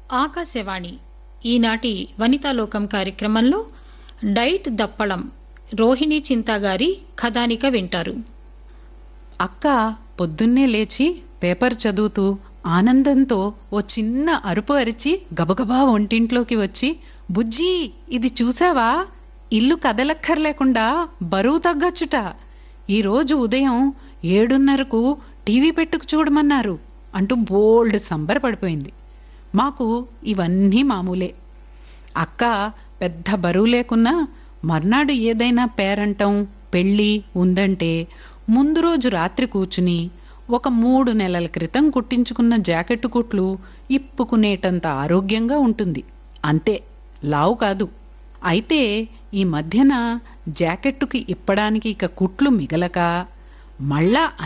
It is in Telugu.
ఆకాశవాణి ఈనాటి వనితాలోకం కార్యక్రమంలో డైట్ దప్పడం రోహిణి చింతా గారి కథానిక వింటారు అక్క పొద్దున్నే లేచి పేపర్ చదువుతూ ఆనందంతో ఓ చిన్న అరుపు అరిచి గబగబా వంటింట్లోకి వచ్చి బుజ్జి ఇది చూసావా ఇల్లు కదలక్కర్లేకుండా బరువు తగ్గచ్చుట ఈరోజు ఉదయం ఏడున్నరకు టీవీ పెట్టుకు చూడమన్నారు అంటూ బోల్డ్ సంబరపడిపోయింది మాకు ఇవన్నీ మామూలే అక్క పెద్ద బరువు లేకున్నా మర్నాడు ఏదైనా పేరంటం పెళ్ళి ఉందంటే ముందు రోజు రాత్రి కూర్చుని ఒక మూడు నెలల క్రితం కుట్టించుకున్న జాకెట్టు కుట్లు ఇప్పుకునేటంత ఆరోగ్యంగా ఉంటుంది అంతే లావు కాదు అయితే ఈ మధ్యన జాకెట్టుకి ఇప్పడానికి ఇక కుట్లు మిగలక మళ్ళా